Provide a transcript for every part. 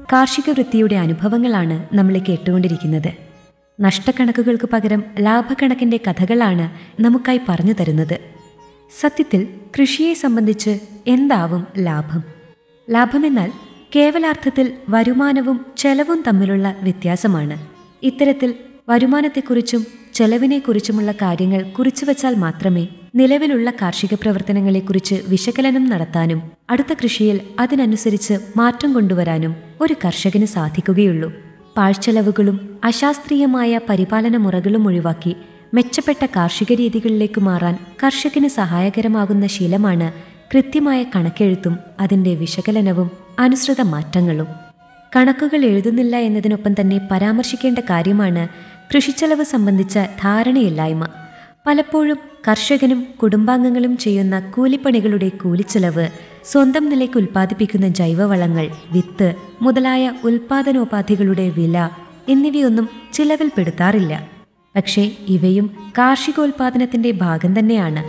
കാർഷിക വൃത്തിയുടെ അനുഭവങ്ങളാണ് നമ്മൾ കേട്ടുകൊണ്ടിരിക്കുന്നത് നഷ്ടക്കണക്കുകൾക്ക് പകരം ലാഭക്കണക്കിന്റെ കഥകളാണ് നമുക്കായി പറഞ്ഞു തരുന്നത് സത്യത്തിൽ കൃഷിയെ സംബന്ധിച്ച് എന്താവും ലാഭം ലാഭമെന്നാൽ കേവലാർത്ഥത്തിൽ വരുമാനവും ചെലവും തമ്മിലുള്ള വ്യത്യാസമാണ് ഇത്തരത്തിൽ വരുമാനത്തെക്കുറിച്ചും ചെലവിനെക്കുറിച്ചുമുള്ള കാര്യങ്ങൾ കുറിച്ചുവച്ചാൽ മാത്രമേ നിലവിലുള്ള കാർഷിക പ്രവർത്തനങ്ങളെക്കുറിച്ച് വിശകലനം നടത്താനും അടുത്ത കൃഷിയിൽ അതിനനുസരിച്ച് മാറ്റം കൊണ്ടുവരാനും ഒരു കർഷകന് സാധിക്കുകയുള്ളൂ പാഴ്ചെലവുകളും അശാസ്ത്രീയമായ പരിപാലന മുറകളും ഒഴിവാക്കി മെച്ചപ്പെട്ട കാർഷിക രീതികളിലേക്ക് മാറാൻ കർഷകന് സഹായകരമാകുന്ന ശീലമാണ് കൃത്യമായ കണക്കെഴുത്തും അതിൻ്റെ വിശകലനവും അനുസൃത മാറ്റങ്ങളും കണക്കുകൾ എഴുതുന്നില്ല എന്നതിനൊപ്പം തന്നെ പരാമർശിക്കേണ്ട കാര്യമാണ് കൃഷിച്ചെലവ് സംബന്ധിച്ച ധാരണയില്ലായ്മ പലപ്പോഴും കർഷകനും കുടുംബാംഗങ്ങളും ചെയ്യുന്ന കൂലിപ്പണികളുടെ കൂലിച്ചെലവ് സ്വന്തം നിലയ്ക്ക് ഉൽപ്പാദിപ്പിക്കുന്ന ജൈവവളങ്ങൾ വിത്ത് മുതലായ ഉൽപാദനോപാധികളുടെ വില എന്നിവയൊന്നും ചിലവിൽപ്പെടുത്താറില്ല പക്ഷേ ഇവയും കാർഷികോൽപാദനത്തിന്റെ ഭാഗം തന്നെയാണ്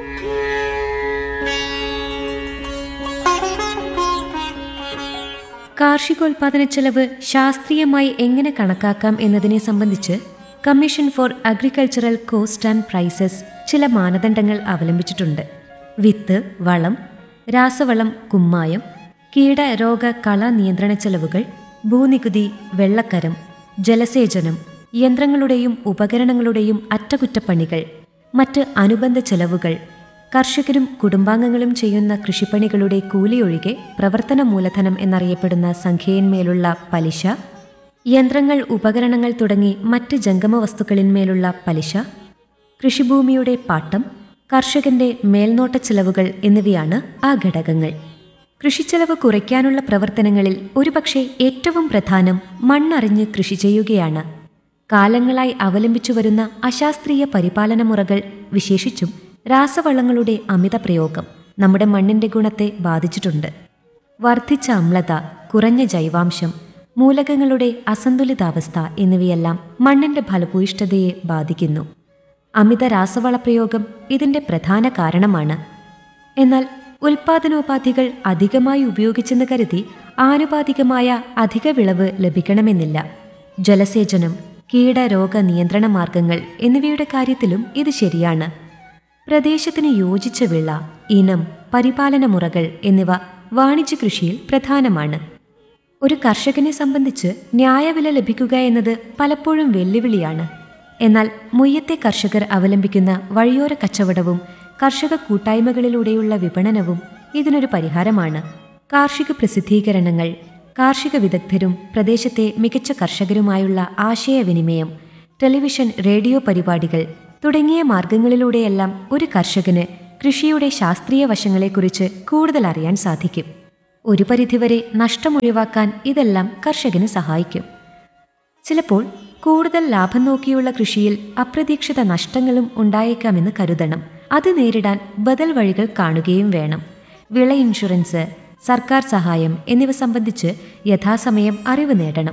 കാർഷികോൽപാദന ചെലവ് ശാസ്ത്രീയമായി എങ്ങനെ കണക്കാക്കാം എന്നതിനെ സംബന്ധിച്ച് commission for agricultural cost and prices ചില മാനദണ്ഡങ്ങൾ അവലംബിച്ചിട്ടുണ്ട് വിത്ത് വളം രാസവളം കുമ്മായം കീട രോഗ കള നിയന്ത്രണ ചെലവുകൾ ഭൂനികുതി വെള്ളക്കരം ജലസേചനം യന്ത്രങ്ങളുടെയും ഉപകരണങ്ങളുടെയും അറ്റകുറ്റപ്പണികൾ മറ്റ് അനുബന്ധ ചെലവുകൾ കർഷകരും കുടുംബാംഗങ്ങളും ചെയ്യുന്ന കൃഷിപ്പണികളുടെ കൂലിയൊഴികെ പ്രവർത്തന മൂലധനം എന്നറിയപ്പെടുന്ന സംഖ്യയിന്മേലുള്ള പലിശ യന്ത്രങ്ങൾ ഉപകരണങ്ങൾ തുടങ്ങി മറ്റ് ജംഗമ വസ്തുക്കളിന്മേലുള്ള പലിശ കൃഷിഭൂമിയുടെ പാട്ടം കർഷകന്റെ മേൽനോട്ട ചെലവുകൾ എന്നിവയാണ് ആ ഘടകങ്ങൾ കൃഷിച്ചെലവ് കുറയ്ക്കാനുള്ള പ്രവർത്തനങ്ങളിൽ ഒരുപക്ഷെ ഏറ്റവും പ്രധാനം മണ്ണറിഞ്ഞ് കൃഷി ചെയ്യുകയാണ് കാലങ്ങളായി അവലംബിച്ചു വരുന്ന അശാസ്ത്രീയ പരിപാലന മുറകൾ വിശേഷിച്ചും രാസവളങ്ങളുടെ അമിത പ്രയോഗം നമ്മുടെ മണ്ണിന്റെ ഗുണത്തെ ബാധിച്ചിട്ടുണ്ട് വർദ്ധിച്ച അമ്ലത കുറഞ്ഞ ജൈവാംശം മൂലകങ്ങളുടെ അസന്തുലിതാവസ്ഥ എന്നിവയെല്ലാം മണ്ണിന്റെ ഫലഭൂയിഷ്ഠതയെ ബാധിക്കുന്നു അമിത രാസവള പ്രയോഗം ഇതിന്റെ പ്രധാന കാരണമാണ് എന്നാൽ ഉൽപാദനോപാധികൾ അധികമായി ഉപയോഗിച്ചെന്ന് കരുതി ആനുപാതികമായ അധിക വിളവ് ലഭിക്കണമെന്നില്ല ജലസേചനം കീടരോഗ നിയന്ത്രണ മാർഗങ്ങൾ എന്നിവയുടെ കാര്യത്തിലും ഇത് ശരിയാണ് പ്രദേശത്തിന് യോജിച്ച വിള ഇനം പരിപാലന മുറകൾ എന്നിവ വാണിജ്യ കൃഷിയിൽ പ്രധാനമാണ് ഒരു കർഷകനെ സംബന്ധിച്ച് ന്യായവില ലഭിക്കുക എന്നത് പലപ്പോഴും വെല്ലുവിളിയാണ് എന്നാൽ മുയ്യത്തെ കർഷകർ അവലംബിക്കുന്ന വഴിയോര കച്ചവടവും കർഷക കൂട്ടായ്മകളിലൂടെയുള്ള വിപണനവും ഇതിനൊരു പരിഹാരമാണ് കാർഷിക പ്രസിദ്ധീകരണങ്ങൾ കാർഷിക വിദഗ്ധരും പ്രദേശത്തെ മികച്ച കർഷകരുമായുള്ള ആശയവിനിമയം ടെലിവിഷൻ റേഡിയോ പരിപാടികൾ തുടങ്ങിയ മാർഗങ്ങളിലൂടെയെല്ലാം ഒരു കർഷകന് കൃഷിയുടെ ശാസ്ത്രീയ വശങ്ങളെക്കുറിച്ച് കൂടുതൽ അറിയാൻ സാധിക്കും ഒരു പരിധിവരെ നഷ്ടമൊഴിവാക്കാൻ ഇതെല്ലാം കർഷകന് സഹായിക്കും ചിലപ്പോൾ കൂടുതൽ ലാഭം നോക്കിയുള്ള കൃഷിയിൽ അപ്രതീക്ഷിത നഷ്ടങ്ങളും ഉണ്ടായേക്കാമെന്ന് കരുതണം അത് നേരിടാൻ ബദൽ വഴികൾ കാണുകയും വേണം വിള ഇൻഷുറൻസ് സർക്കാർ സഹായം എന്നിവ സംബന്ധിച്ച് യഥാസമയം അറിവ് നേടണം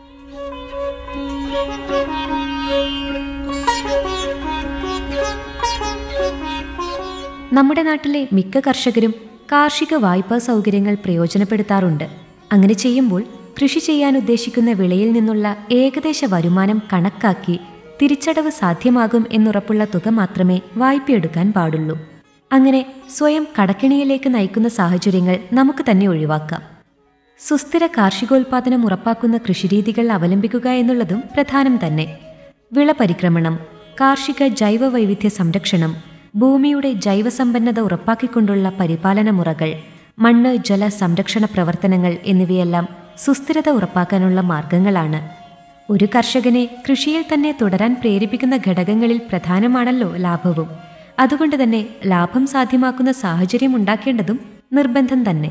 നമ്മുടെ നാട്ടിലെ മിക്ക കർഷകരും കാർഷിക വായ്പാ സൗകര്യങ്ങൾ പ്രയോജനപ്പെടുത്താറുണ്ട് അങ്ങനെ ചെയ്യുമ്പോൾ കൃഷി ചെയ്യാൻ ഉദ്ദേശിക്കുന്ന വിളയിൽ നിന്നുള്ള ഏകദേശ വരുമാനം കണക്കാക്കി തിരിച്ചടവ് സാധ്യമാകും എന്നുറപ്പുള്ള തുക മാത്രമേ വായ്പയെടുക്കാൻ പാടുള്ളൂ അങ്ങനെ സ്വയം കടക്കിണിയിലേക്ക് നയിക്കുന്ന സാഹചര്യങ്ങൾ നമുക്ക് തന്നെ ഒഴിവാക്കാം സുസ്ഥിര കാർഷികോൽപാദനം ഉറപ്പാക്കുന്ന കൃഷിരീതികൾ അവലംബിക്കുക എന്നുള്ളതും പ്രധാനം തന്നെ വിള പരിക്രമണം കാർഷിക ജൈവ വൈവിധ്യ സംരക്ഷണം ഭൂമിയുടെ ജൈവസമ്പന്നത ഉറപ്പാക്കിക്കൊണ്ടുള്ള പരിപാലന മുറകൾ മണ്ണ് ജല സംരക്ഷണ പ്രവർത്തനങ്ങൾ എന്നിവയെല്ലാം സുസ്ഥിരത ഉറപ്പാക്കാനുള്ള മാർഗങ്ങളാണ് ഒരു കർഷകനെ കൃഷിയിൽ തന്നെ തുടരാൻ പ്രേരിപ്പിക്കുന്ന ഘടകങ്ങളിൽ പ്രധാനമാണല്ലോ ലാഭവും അതുകൊണ്ട് തന്നെ ലാഭം സാധ്യമാക്കുന്ന സാഹചര്യം ഉണ്ടാക്കേണ്ടതും നിർബന്ധം തന്നെ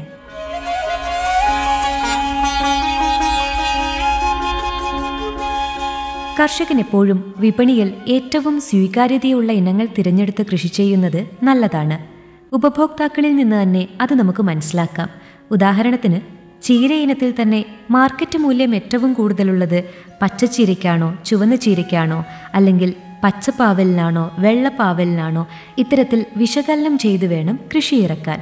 കർഷകൻ എപ്പോഴും വിപണിയിൽ ഏറ്റവും സ്വീകാര്യതയുള്ള ഇനങ്ങൾ തിരഞ്ഞെടുത്ത് കൃഷി ചെയ്യുന്നത് നല്ലതാണ് ഉപഭോക്താക്കളിൽ നിന്ന് തന്നെ അത് നമുക്ക് മനസ്സിലാക്കാം ഉദാഹരണത്തിന് ചീര ഇനത്തിൽ തന്നെ മാർക്കറ്റ് മൂല്യം ഏറ്റവും കൂടുതലുള്ളത് പച്ചച്ചീരയ്ക്കാണോ ചുവന്ന ചീരയ്ക്കാണോ അല്ലെങ്കിൽ പച്ചപ്പാവലിനാണോ വെള്ളപ്പാവലിനാണോ ഇത്തരത്തിൽ വിശകലനം ചെയ്തു വേണം കൃഷി ഇറക്കാൻ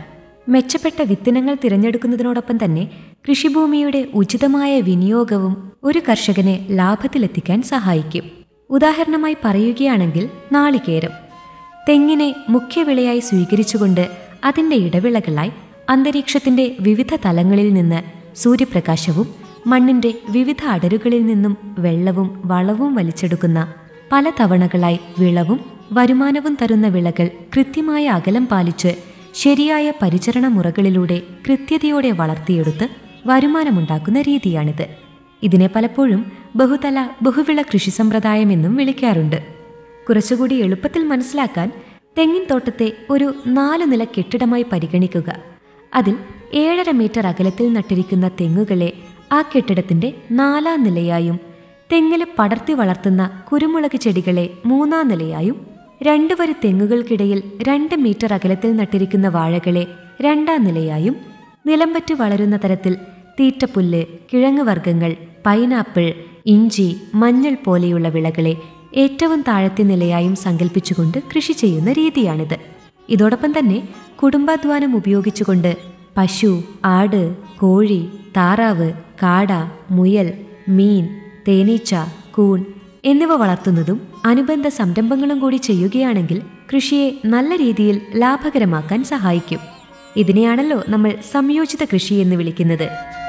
മെച്ചപ്പെട്ട വിത്തിനങ്ങൾ തിരഞ്ഞെടുക്കുന്നതിനോടൊപ്പം തന്നെ കൃഷിഭൂമിയുടെ ഉചിതമായ വിനിയോഗവും ഒരു കർഷകനെ ലാഭത്തിലെത്തിക്കാൻ സഹായിക്കും ഉദാഹരണമായി പറയുകയാണെങ്കിൽ നാളികേരം തെങ്ങിനെ മുഖ്യവിളയായി സ്വീകരിച്ചുകൊണ്ട് അതിൻ്റെ ഇടവിളകളായി അന്തരീക്ഷത്തിന്റെ വിവിധ തലങ്ങളിൽ നിന്ന് സൂര്യപ്രകാശവും മണ്ണിന്റെ വിവിധ അടരുകളിൽ നിന്നും വെള്ളവും വളവും വലിച്ചെടുക്കുന്ന പല തവണകളായി വിളവും വരുമാനവും തരുന്ന വിളകൾ കൃത്യമായ അകലം പാലിച്ച് ശരിയായ പരിചരണ മുറകളിലൂടെ കൃത്യതയോടെ വളർത്തിയെടുത്ത് വരുമാനമുണ്ടാക്കുന്ന രീതിയാണിത് ഇതിനെ പലപ്പോഴും ബഹുതല ബഹുവിള കൃഷി സമ്പ്രദായം എന്നും വിളിക്കാറുണ്ട് കുറച്ചുകൂടി എളുപ്പത്തിൽ മനസ്സിലാക്കാൻ തെങ്ങിൻ തോട്ടത്തെ ഒരു നാല് നില കെട്ടിടമായി പരിഗണിക്കുക അതിൽ ഏഴര മീറ്റർ അകലത്തിൽ നട്ടിരിക്കുന്ന തെങ്ങുകളെ ആ കെട്ടിടത്തിന്റെ നാലാം നിലയായും തെങ്ങില് പടർത്തി വളർത്തുന്ന കുരുമുളക് ചെടികളെ മൂന്നാം നിലയായും രണ്ടു വരി തെങ്ങുകൾക്കിടയിൽ രണ്ട് മീറ്റർ അകലത്തിൽ നട്ടിരിക്കുന്ന വാഴകളെ രണ്ടാം നിലയായും നിലംപറ്റ് വളരുന്ന തരത്തിൽ തീറ്റപ്പുല്ല് കിഴങ്ങുവർഗ്ഗങ്ങൾ പൈനാപ്പിൾ ഇഞ്ചി മഞ്ഞൾ പോലെയുള്ള വിളകളെ ഏറ്റവും താഴത്തെ നിലയായും സങ്കല്പിച്ചുകൊണ്ട് കൃഷി ചെയ്യുന്ന രീതിയാണിത് ഇതോടൊപ്പം തന്നെ കുടുംബാധ്വാനം ഉപയോഗിച്ചുകൊണ്ട് പശു ആട് കോഴി താറാവ് കാട മുയൽ മീൻ തേനീച്ച കൂൺ എന്നിവ വളർത്തുന്നതും അനുബന്ധ സംരംഭങ്ങളും കൂടി ചെയ്യുകയാണെങ്കിൽ കൃഷിയെ നല്ല രീതിയിൽ ലാഭകരമാക്കാൻ സഹായിക്കും ഇതിനെയാണല്ലോ നമ്മൾ സംയോജിത കൃഷി എന്ന് വിളിക്കുന്നത്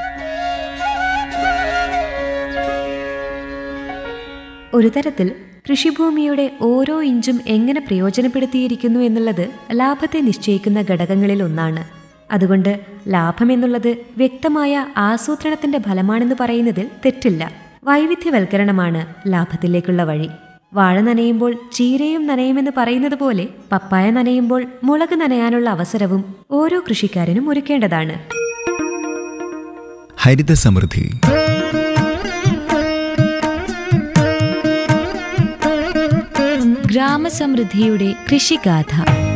ഒരു തരത്തിൽ കൃഷിഭൂമിയുടെ ഓരോ ഇഞ്ചും എങ്ങനെ പ്രയോജനപ്പെടുത്തിയിരിക്കുന്നു എന്നുള്ളത് ലാഭത്തെ നിശ്ചയിക്കുന്ന ഘടകങ്ങളിൽ ഒന്നാണ് അതുകൊണ്ട് ലാഭം എന്നുള്ളത് വ്യക്തമായ ആസൂത്രണത്തിന്റെ ഫലമാണെന്ന് പറയുന്നതിൽ തെറ്റില്ല വൈവിധ്യവൽക്കരണമാണ് ലാഭത്തിലേക്കുള്ള വഴി വാഴ നനയുമ്പോൾ ചീരയും നനയുമെന്ന് പറയുന്നത് പോലെ പപ്പായ നനയുമ്പോൾ മുളക് നനയാനുള്ള അവസരവും ഓരോ കൃഷിക്കാരനും ഒരുക്കേണ്ടതാണ് ഹരിത സമൃദ്ധി ഗ്രാമസമൃദ്ധിയുടെ കൃഷിഗാഥ